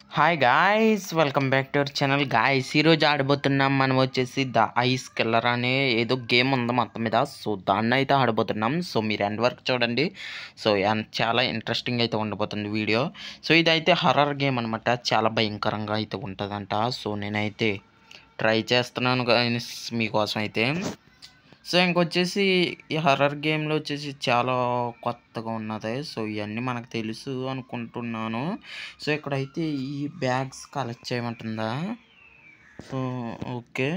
Hi guys welcome back to our channel guys ఈరోజు ఆడబోతున్నాం మనం వచ్చేసి ద ఐస్ కిల్లర్ అనే ఏదో గేమ్ ఉంది మొత్తం మీద సో దాన్ని అయితే ఆడబోతున్నాం సో మీరు ఎండ్ వరకు చూడండి సో ఎన్- చాలా ఇంట్రెస్టింగ్ అయితే ఉండబోతుంది వీడియో సో ఇదైతే హర్రర్ గేమ్ అనమాట చాలా భయంకరంగా అయితే ఉంటుందంట సో నేనైతే ట్రై చేస్తున్నాను guys మీకోసం అయితే సో ఇంకొచ్చేసి ఈ హర్రర్ గేమ్లో వచ్చేసి చాలా కొత్తగా ఉన్నది సో ఇవన్నీ మనకు తెలుసు అనుకుంటున్నాను సో ఇక్కడైతే ఈ బ్యాగ్స్ కలెక్ట్ చేయమంటుందా సో ఓకే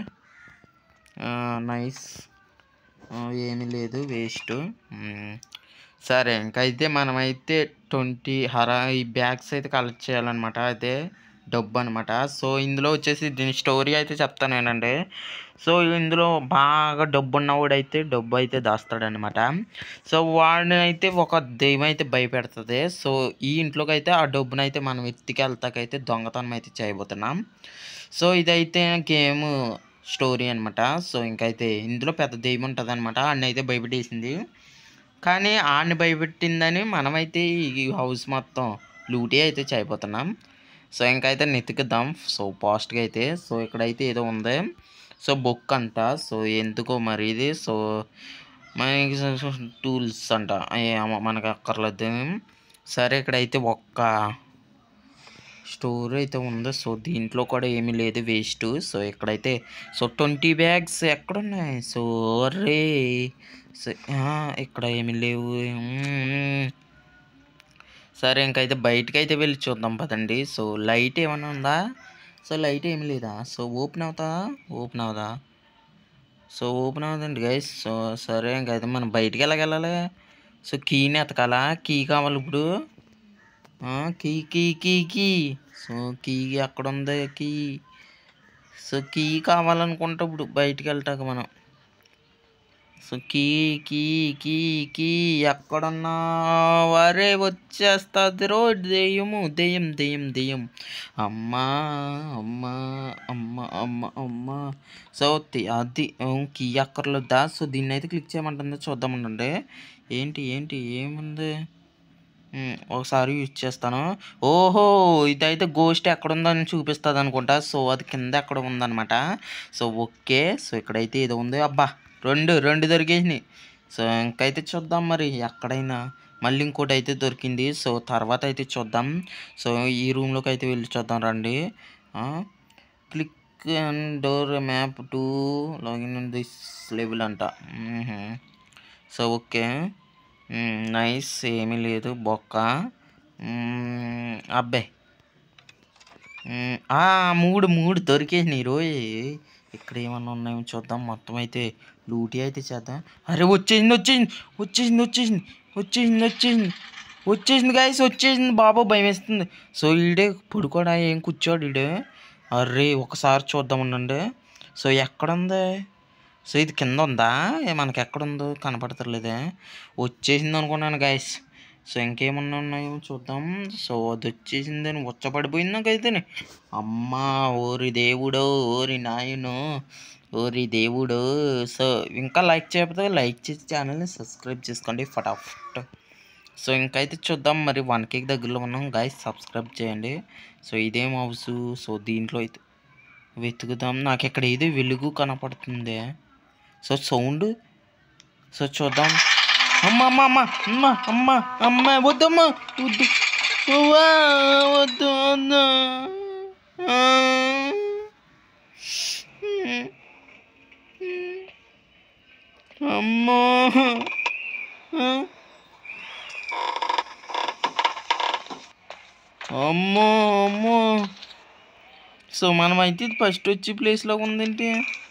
నైస్ ఏమీ లేదు వేస్ట్ సరే ఇంకైతే మనమైతే ట్వంటీ హరా ఈ బ్యాగ్స్ అయితే కలెక్ట్ చేయాలన్నమాట అదే డబ్బు అనమాట సో ఇందులో వచ్చేసి దీని స్టోరీ అయితే చెప్తాను ఏంటంటే సో ఇందులో బాగా డబ్బు ఉన్నవాడైతే డబ్బు అయితే దాస్తాడనమాట సో వాడిని అయితే ఒక దెయ్యం అయితే భయపెడుతుంది సో ఈ ఇంట్లోకి అయితే ఆ డబ్బును అయితే మనం ఎత్తికెళ్తాకైతే దొంగతనం అయితే చేయబోతున్నాం సో ఇదైతే గేమ్ స్టోరీ అనమాట సో ఇంకైతే ఇందులో పెద్ద దెయ్యం ఉంటుంది అనమాట ఆడిని అయితే భయపెట్టేసింది కానీ ఆడిని భయపెట్టిందని మనమైతే ఈ హౌస్ మొత్తం లూటీ అయితే చేయబోతున్నాం సో ఇంకైతే నెతికిద్దాం సో పాస్ట్గా అయితే సో ఇక్కడైతే ఏదో ఉంది సో బుక్ అంట సో ఎందుకో మరి ఇది సో మనకి టూల్స్ అంట ఏమో మనకు అక్కర్లేదు సరే ఇక్కడైతే ఒక్క స్టోర్ అయితే ఉంది సో దీంట్లో కూడా ఏమీ లేదు వేస్ట్ సో ఇక్కడైతే సో ట్వంటీ బ్యాగ్స్ ఎక్కడున్నాయి సో రే సో ఆ, ఇక్కడ ఏమీ లేవు మ్మ్. సరే ఇంకైతే బయటకి అయితే వెళ్ళి చూద్దాం పదండి సో లైట్ ఏమైనా ఉందా సో లైట్ ఏమి లేదా సో ఓపెన్ అవుతా ఓపెన్ అవుదా సో ఓపెన్ అవుతుంది గైస్ సో సరే ఇంకైతే మనం బయటికి ఎలాగెళ్ళాలి సో కీని ఎతకాలా కీ కావాలి ఇప్పుడు ఆ, key key key key so key ఎక్కడ ఉంది కీ సో కీ కావాలనుకుంటే ఇప్పుడు బయటికి వెళ్తాక మనం so key key key key ఎక్కడున్నా వరే వచ్చేస్తుంది రో దెయ్యము దెయ్యం దెయ్యం దెయ్యం అమ్మా అమ్మా అమ్మ అమ్మ అమ్మ సో తి- అది ఉం, కీ అక్కర్లేదా సో దీన్ని అయితే క్లిక్ చేయమంటుంది చూద్దామంటే ఏంటి ఏంటి ఏముంది ఉం, ఒకసారి యూజ్ చేస్తాను ఓహో ఇదైతే గోస్ట్ ఎక్కడ ఉందని చూపిస్తుంది అనుకుంటా సో అది కింద ఎక్కడ ఉందన్నమాట సో ఓకే సో ఇక్కడైతే ఇది ఉంది అబ్బా రెండు రెండు దొరికేసినాయి సో ఇంకైతే చూద్దాం మరి ఎక్కడైనా మళ్ళీ ఇంకోటి అయితే దొరికింది సో తర్వాత అయితే చూద్దాం సో ఈ రూమ్లోకి అయితే వెళ్ళి చూద్దాం రండి click and door map to login in this level అంట మ్మ్హ. సో ఓకే నైస్ ఏమీ లేదు బొక్క మ్మ్, అబ్బాయి మ్మ్, ఆ, మూడు మూడు దొరికేసినాయి రోయ్ ఇక్కడ ఏమన్నా ఉన్నాయో చూద్దాం మొత్తం అయితే లూటీ అయితే చేద్దాం అరే వచ్చేసింది వచ్చేసింది వచ్చేసింది వచ్చేసింది వచ్చేసింది వచ్చేసింది వచ్చేసింది గాయస్ వచ్చేసింది బాబు భయం వేస్తుంది సో ఈడే పడుకోడా ఏం కూర్చోడు ఈడే అరే ఒకసారి చూద్దాం ఉండండి సో ఎక్కడ ఉంది సో ఇది కింద ఉందా ఏ మనకి ఎక్కడ ఉందో కనపడతలేదే వచ్చేసింది అనుకున్నాను గాయస్ సో ఇంకేమన్నా ఉన్నాయో చూద్దాం సో అది వచ్చేసిందని ఉచ్చపడిపోయింది నాకైతే అమ్మా ఓరి దేవుడో ఓరి నాయనో ఓరి దేవుడు సో ఇంకా లైక్ చేయకపోతే లైక్ చేసి ఛానల్ని సబ్స్క్రైబ్ చేసుకోండి ఫటాఫట్ సో ఇంకైతే చూద్దాం మరి వన్ కేక్ దగ్గరలో ఉన్నాం గాయస్ సబ్స్క్రైబ్ చేయండి సో ఇదేం హౌస్ సో దీంట్లో అయితే వెతుకుదాం నాకు ఇక్కడ ఏదో వెలుగు కనపడుతుంది సో సౌండ్ సో చూద్దాం అమ్మ అమ్మ అమ్మ అమ్మ అమ్మ అమ్మ వద్దమ్మ వద్దు ఉవ్వా, వద్దు వద్దు ఆ. అమ్మో ఆ. అమ్మో అమ్మో సో మనం అయితే ఫస్ట్ వచ్చి ప్లేస్లో ఉందేంటి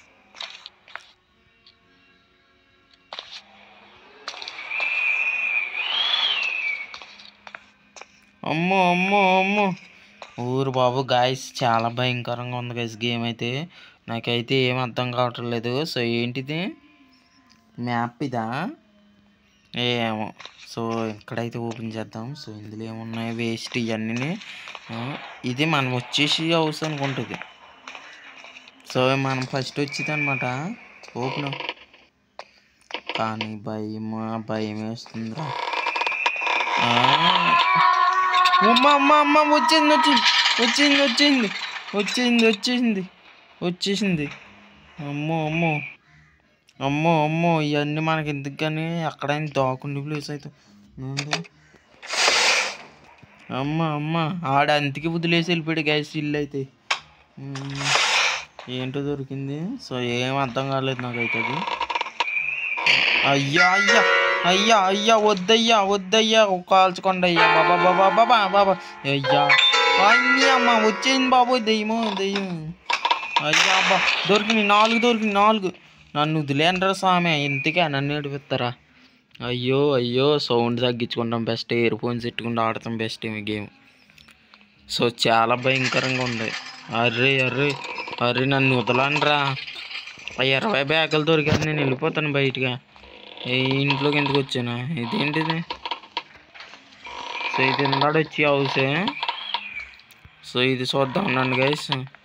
అమ్మో అమ్మో అమ్మో ఊరు బాబు గాయస్ చాలా భయంకరంగా ఉంది గైస్ గేమ్ అయితే నాకైతే ఏం అర్థం కావట్లేదు సో ఏంటిది మ్యాప్ ఇదా ఏమో సో ఇక్కడైతే ఓపెన్ చేద్దాం సో ఇందులో ఏమున్నాయి వేస్ట్ ఇవన్నీ ఇది మనం వచ్చేసి హౌస్ అనుకుంటుంది సో మనం ఫస్ట్ వచ్చింది అనమాట ఓపెన్ కానీ భయం భయం వేస్తుందిరా ఆ. అమ్మ అమ్మ అమ్మ వచ్చింది వచ్చింది వచ్చింది వచ్చింది వచ్చింది వచ్చింది వచ్చేసింది అమ్మో అమ్మో అమ్మో అమ్మో ఇవన్నీ మనకి ఎందుకు కానీ ఎక్కడైనా దాకుండి ప్లేస్ అయితే ఏంది? అమ్మ అమ్మ ఆడ అంతికి వదిలేసి వెళ్ళిపోయాడు గ్యాస్ ఇల్లు అయితే ఉమ్, ఏంటో దొరికింది సో ఏం అర్థం కాలేదు నాకైతే అది అయ్యా అయ్యా అయ్యా అయ్యా వద్దయ్యా వద్దయ్యా కాల్చుకోండి అయ్యా బాబా బాబా బాబా బాబా అయ్యా అయ్యా అమ్మ వచ్చేయండి బాబు దెయ్యము దెయ్యం అయ్యా అబ్బా దొరికినాయి నాలుగు దొరికినాయి నాలుగు నన్ను వదిలేనరా స్వామి ఇంతకే నన్ను ఏడిపిస్తారా అయ్యో అయ్యో సౌండ్ తగ్గించుకుంటాం బెస్ట్ ఇయర్ ఫోన్స్ పెట్టుకుంటూ ఆడతాం బెస్ట్ ఈ గేమ్ సో చాలా భయంకరంగా ఉంది అర్రే అర్రే అర్రే నన్ను వదలండ్రా ఆ ఇరవై బ్యాగులు దొరికాను నేను వెళ్ళిపోతాను బయటగా ఏ ఇంట్లోకి ఎందుకు వచ్చాను ఇదేంటిది సో ఇది ఇందాడు వచ్చి హౌసే సో ఇది చూద్దాం ఉండండి గైస్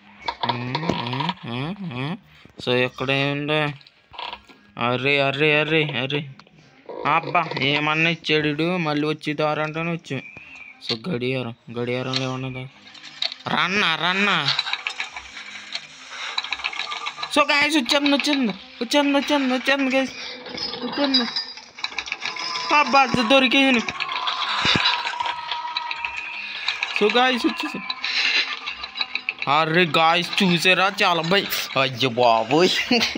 సో ఎక్కడ ఏముందో అర్రే అర్రే అర్రే అర్రే అబ్బా ఏమన్నా ఇచ్చాడు ఈడు. మళ్ళీ వచ్చి దారంటూనే వచ్చాం సో గడియారం గడియారంలో ఏమన్నది రన్నా రన్నా సో గాయస్ వచ్చాను వచ్చాను వచ్చాను వచ్చాను వచ్చాను గాయస్ వచ్చాను అబ్బా దొరికేను సో గాయస్ వచ్చేసి అరే గాయస్ చూసారా చాలా భయ అయ్యో బాబోయ్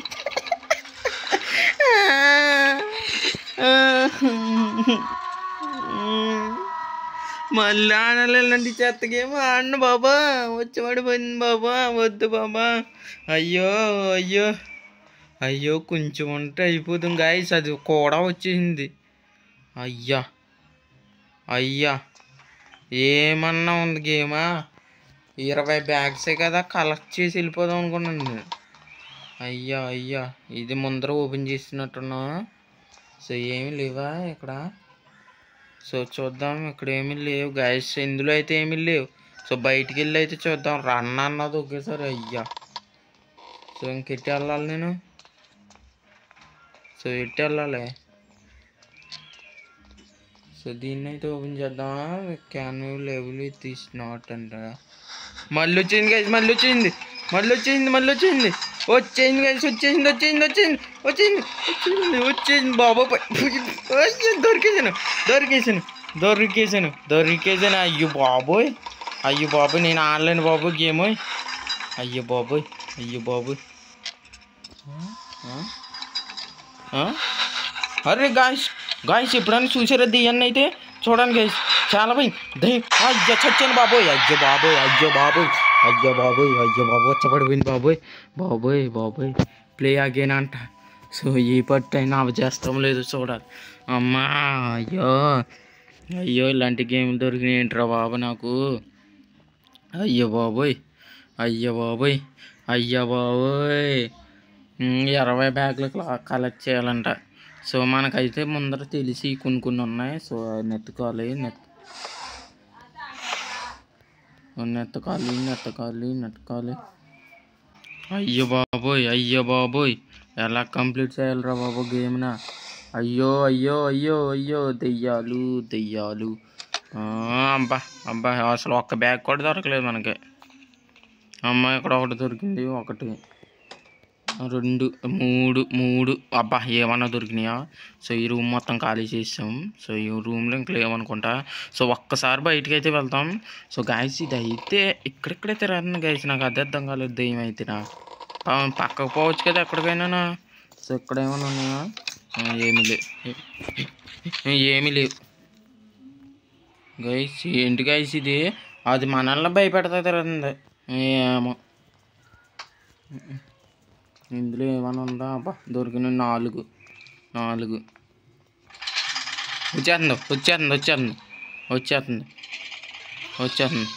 మళ్ళీ ఆనాలండి చెత్తగేమో ఆడిన బాబా వచ్చి పడిపోయింది బాబా వద్దు బాబా అయ్యో అయ్యో అయ్యో కొంచెం ఉంటే అయిపోతుంది గాయస్ అది కూడా వచ్చేసింది అయ్యా అయ్యా ఏమన్నా ఉంది గేమా ఇరవై బ్యాగ్సే కదా కలెక్ట్ చేసి వెళ్ళిపోదాం అనుకున్నాను నేను అయ్యా అయ్యా ఇది ముందర ఓపెన్ చేసినట్టున్నా సో ఏమి లేవా ఇక్కడ సో చూద్దాం ఇక్కడ ఏమీ లేవు గాయస్ ఇందులో అయితే ఏమీ లేవు సో బయటికి వెళ్ళి అయితే చూద్దాం రన్ అన్నది ఒకేసారి అయ్యా సో ఇంకెట్టి వెళ్ళాలి నేను సో ఎట్టి వెళ్ళాలి సో దీన్ని అయితే ఓపెన్ చేద్దామా క్యాన్ లెవెల్ తీసి నాట్ అంట మళ్ళీ వచ్చింది గైస్ మళ్ళీ వచ్చింది మళ్ళీ వచ్చింది మళ్ళీ వచ్చింది వచ్చేసింది గైస్ వచ్చేసింది వచ్చేసింది వచ్చింది వచ్చింది వచ్చింది వచ్చేసింది బాబా దొరికేసాను దొరికేసాను దొరికేసాను దొరికేసాను అయ్యో బాబోయ్ అయ్యో బాబోయ్ నేను ఆడలేను బాబు గేమ్ అయ్యో బాబోయ్ అయ్యో బాబోయ్ ఆ? ఆ? అరే గాయస్ గాయస్ ఎప్పుడైనా చూసారా దెయ్యాన్ని అయితే చూడండి గాయస్ చాలా పోయి దయ్యం అయ్యో చచ్చాను బాబోయ్ అయ్యో బాబోయ్ అయ్యో బాబోయ్ అయ్యో బాబోయ్ అయ్యో బాబోయ్ వచ్చపడిపోయింది బాబోయ్ బాబోయ్ బాబోయ్ ప్లే అగైన్ అంట సో ఈ పట్టు అయినా అవి చేస్తాం లేదు చూడాలి అమ్మా అయ్యో అయ్యో ఇలాంటి గేమ్లు దొరికినాయి ఏంట్రా బాబు నాకు అయ్యో బాబోయ్ అయ్యో బాబోయ్ అయ్యో బాబోయ్ ఉమ్, ఇరవై బ్యాగులు కలెక్ట్ చేయాలంట సో మనకైతే ముందర తెలిసి కొన్ని కొన్ని ఉన్నాయి సో నెత్తుకోవాలి నెత్ నెత్తకాలి నెత్తకాలి నెత్తకాలి అయ్యో బాబోయ్ అయ్యో బాబోయ్ ఎలా కంప్లీట్ చేయాలిరా బాబు గేమ్నా అయ్యో అయ్యో అయ్యో అయ్యో దెయ్యాలు దెయ్యాలు ఆ, అబ్బా అబ్బా అసలు ఒక్క బ్యాగ్ కూడా దొరకలేదు మనకి అమ్మ ఇక్కడ ఒకటి దొరికింది ఒకటి రెండు మూడు మూడు అబ్బా ఏమన్నా దొరికినాయా సో ఈ రూమ్ మొత్తం ఖాళీ చేసాం సో ఈ రూమ్లో ఇంకా లేవనుకుంటా సో ఒక్కసారి బయటికి అయితే వెళ్తాం సో గాయస్ ఇది అయితే ఇక్కడిక్కడే తిరగను గాయస్ నాకు అదే అర్థం కాలేదు దెయ్యం అయితే నా ప- పక్కకు పోవచ్చు కదా ఎక్కడికైనా సో ఇక్కడ ఏమైనా ఉన్నాయా ఆ, ఏమీ లేవు ఏమీ లేవు గైస్ ఏంటి గైస్ ఇది అది మనల్ని భయపెడతా తిరుగుతుంది ఏమో ఇందులో ఏమైనా ఉందా అబ్బా దొరికిన నాలుగు నాలుగు వచ్చేస్తుంది వచ్చేస్తుంది వచ్చేస్తుంది వచ్చేస్తుంది వచ్చేస్తుంది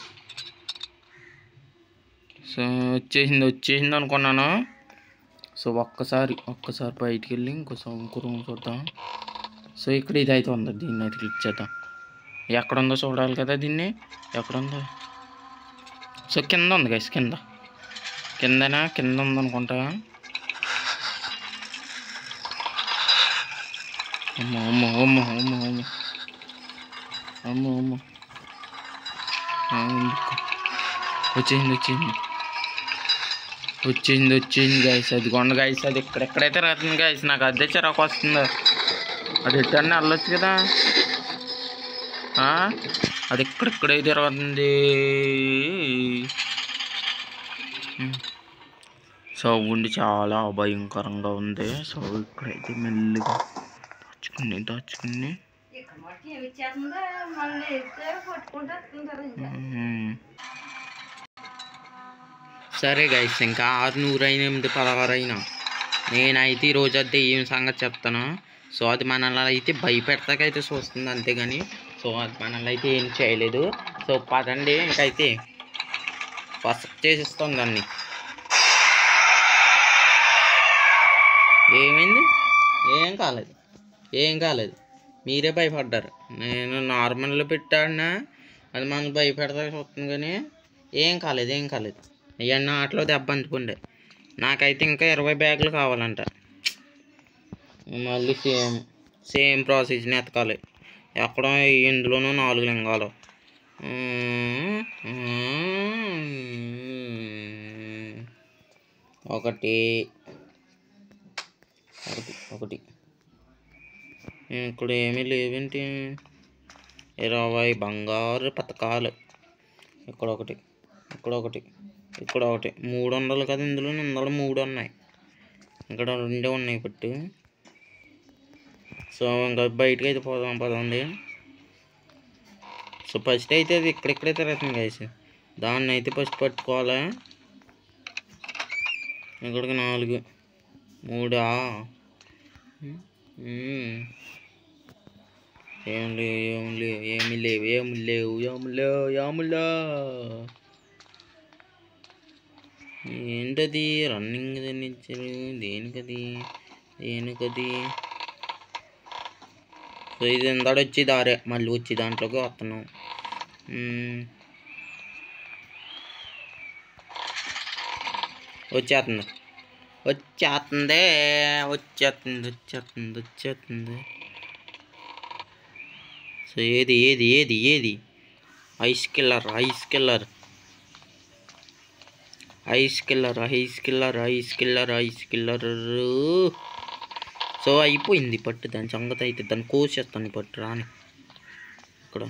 సో వచ్చేసింది వచ్చేసింది అనుకున్నాను సో ఒక్కసారి ఒక్కసారి బయటికి వెళ్ళి ఇంకోసారి ఇంకో రూమ్ చూద్దాం సో ఇక్కడ ఇది అయితే ఉంది దీన్ని అయితే క్లిక్ చేద్దాం ఎక్కడ ఉందో చూడాలి కదా దీన్ని ఎక్కడ ఉందో సో కింద ఉంది గైస్ కింద కిందనా కింద ఉందనుకుంటా అమ్మో అమ్మో అమ్మో అమ్మో అమ్మో అమ్మో అమ్మో ఆ, ఎందుకు? వచ్చింది వచ్చింది వచ్చింది వచ్చింది గైస్ అది కొండ గైస్ అది ఇక్కడెక్కడైతే రాతుంది గైస్ నాకు అదే చిరాకు వస్తుంది అది ఎట్టన్నా వెళ్ళొచ్చు కదా ఆ? అది ఇక్కడెక్కడైతే రాతుంది సౌండ్ చాలా భయంకరంగా ఉంది సో ఇక్కడైతే మెల్లిగా దాచుకుని దాచుకుని ఇక్కడ మట్టి ఏమి ఇచ్చేస్తుందో మళ్ళీ ఎత్తే కొట్టుకుంటూ వస్తుంటారు ఇంకా మ్మ్. సరే గైస్ ఇంకా ఆరు నూరు అయిన ఎనిమిది పదహారు అయినా నేనైతే ఈరోజు అయితే ఏం సంగతి చెప్తాను సో అది మనల్ని అయితే భయపెడతాకైతే చూస్తుంది అంతేగాని సో అది మనల్ని అయితే ఏం చేయలేదు సో పదండి ఇంకైతే ఫస్ట్ చేసిస్తాం దాన్ని ఏమైంది ఏం కాలేదు ఏం కాలేదు మీరే భయపడ్డారు నేను నార్మల్లో పెట్టాడినా అది మనకు భయపెడతా చూస్తుంది కానీ ఏం కాలేదు ఏం కాలేదు ఇవన్నీ ఆటలో దెబ్బ అందుకుండే నాకైతే ఇంకా ఇరవై బ్యాగులు కావాలంట మళ్ళీ సేమ్ సేమ్ ప్రాసెస్ని ఎతకాలి ఎక్కడ ఇందులోనూ నాలుగు లింగాలు ఒకటి ఒకటి ఒకటి ఇక్కడ ఏమీ లేవేంటి ఇరవై బంగారు పథకాలు ఇక్కడ ఒకటి ఇక్కడ ఒకటి ఇక్కడ ఒకటి మూడు వందలు కదా ఇందులో ఇందులో మూడు ఉన్నాయి ఇక్కడ రెండే ఉన్నాయి పట్టు సో ఇంకా బయటకు అయితే పోదాం పదండి సో ఫస్ట్ అయితే అది ఇక్కడిక్కడే తిరుగుతుంది గైస్ దాన్ని అయితే ఫస్ట్ పట్టుకోవాలి ఇక్కడికి నాలుగు మూడా మ్మ్. ఏం లేవు ఏం లేవు ఏమి లేవు ఏమి లేవు ఏమి లేవు ఏమి లేవు ఏంటది రన్నింగ్ ఇచ్చారు దేనికది దేనికది సో ఇది ఎందాడు వచ్చి దారే మళ్ళీ వచ్చి దాంట్లోకి వస్తున్నాం మ్మ్. వచ్చేస్తుంది వచ్చేస్తుంది వచ్చేస్తుంది వచ్చేస్తుంది వచ్చేస్తుంది సో ఏది ఏది ఏది ఏది ice killer ice killer ice killer ice killer ice killer ice killer so అయిపోయింది పట్టు దాని సంగతి అయితే దాన్ని కోసేస్తాను ఈ పట్టు రాని ఇక్కడ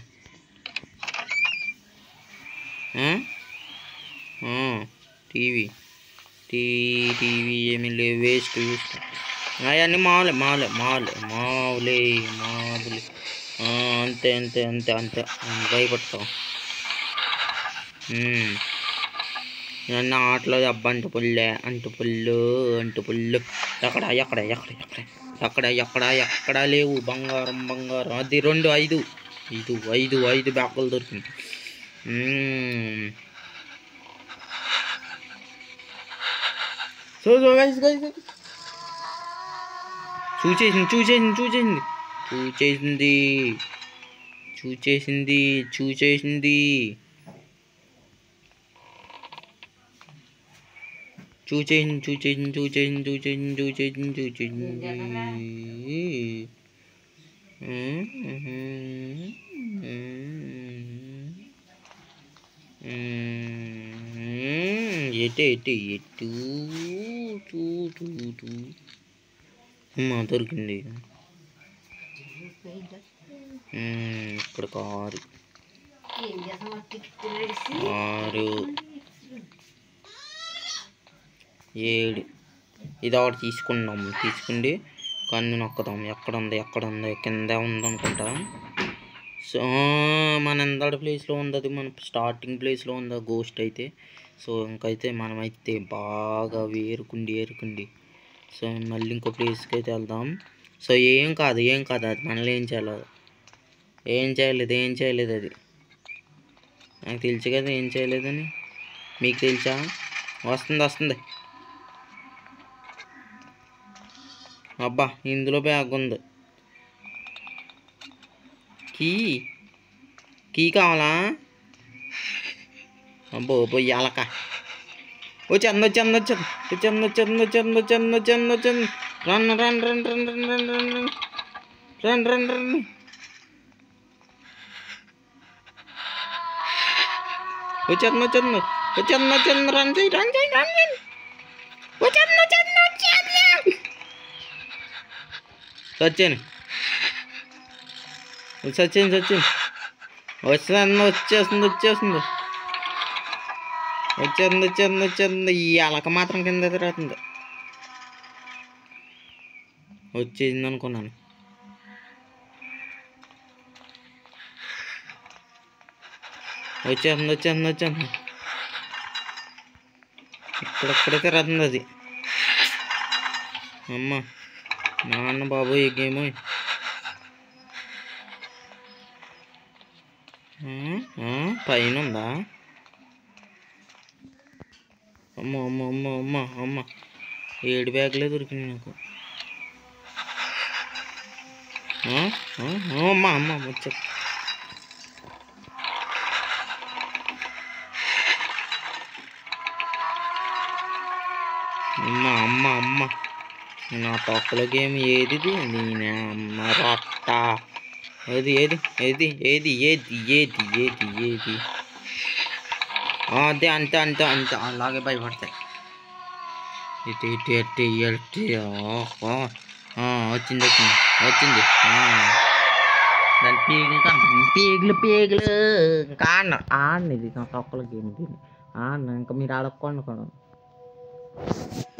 టీవీ టీవీ టీవీ ఏమీ లేవు వేస్ట్ వేస్ట్ అవన్నీ మాలే మాలే మాలే మావులే మావులే ఆ, అంతే అంతే అంతే అంతే భయపడతాం మ్మ్. ఇవన్నీ ఆటలో దెబ్బ అంటు పుల్లే అంటు పుల్లు అంటు పుల్లు ఎక్కడ ఎక్కడ ఎక్కడ ఎక్కడ ఎక్కడ ఎక్కడ ఎక్కడ లేవు బంగారం బంగారం అది రెండు ఐదు ఐదు ఐదు ఐదు బ్యాగులు దొరికింది మ్మ్. సో సో గైస్ గైస్ చూచేసింది చూచేసింది చూచేసింది చూచేసింది చూచేసింది చూచేసింది చూచేసింది చూచేసింది చూచేసింది చూచేసింది చూచేసింది చూచేసింది ఎటు ఎటు ఎటు టూ టూ టూ అమ్మా దొరికింది మ్మ్, ఇక్కడ కారు ఏం చేస్తాం టికెట్ వేసి ఆరు ఏడు ఇది ఒకటి తీసుకున్నాం తీసుకుండి కన్ను నొక్కదాం ఎక్కడ ఉంది ఎక్కడ ఉంది కింద ఉంది అనుకుంటా సో మన ఎందాడు ప్లేస్లో ఉంది అది మన స్టార్టింగ్ ప్లేస్లో ఉంది ఆ గోస్ట్ అయితే సో ఇంకైతే మనమైతే బాగా వేరుకుండి ఏరుకుండి సో మళ్ళీ ఇంకో ప్లేస్కి అయితే వెళ్దాం సో ఏం కాదు ఏం కాదు అది మనల్ని ఏం చేయలేదు ఏం చేయలేదు ఏం చేయలేదు అది నాకు తెలుసు కదా ఏం చేయలేదని మీకు తెలుసా వస్తుంది వస్తుంది అబ్బా ఇందులో బ్యాగ్ ఉంది కీ కీ కావాలా అబ్బో పోయి అలక వచ్చేంది వచ్చేంది వచ్చేంది వచ్చేంది వచ్చేంది వచ్చేంది వచ్చేంది వచ్చేంది వచ్చేంది run run run run run run run run run run run వచ్చేస్తుంది వచ్చేస్తుంది వచ్చేస్తుంది వచ్చేస్తుంది రన్ చేయి రన్ చేయి రన్ చేయి వచ్చేస్తుంది వచ్చేస్తుంది వచ్చేస్తుంది సచిన్ సచిన్ సచిన్ వచ్చేస్తుంది వచ్చేస్తుంది వచ్చేస్తుంది వచ్చేస్తుంది వచ్చేస్తుంది వచ్చేస్తుంది ఈ అలక మాత్రం కింద తిరుగుతుంది వచ్చేసింది అనుకున్నాను వచ్చేస్తుంది వచ్చేస్తుంది వచ్చేస్తుంది ఇక్కడెక్కడ తిరుగుతుంది అది అమ్మ నాన్న బాబు ఈ గేమ్ పైన ఉందా అమ్మ అమ్మ అమ్మ అమ్మ అమ్మ ఏడు బ్యాగులే దొరికినాయి నాకు ఆ? ఆ? ఆ, అమ్మ అమ్మ వచ్చా అమ్మ అమ్మ అమ్మ నా తొక్కల గేమ్ ఏది నేనే అమ్మ రొట్ట ఏది ఏది ఏది ఏది ఏది ఏది ఏది ఏది ఆ, అదే అంతే అంతే అంతే అలాగే భయపడతాయి ఇటు ఇటు ఎట్టి ఎట్టి ఓహో ఆ, వచ్చింది వచ్చింది వచ్చింది ఆ. దాని పీగులు కనపడింది పీగులు పీగులు ఇంకా ఆడిన ఆడిన ఇది నా తొక్కల గేమ్ దీన్ని ఆడిన ఇంకా మీరు ఆడకుండా కూడా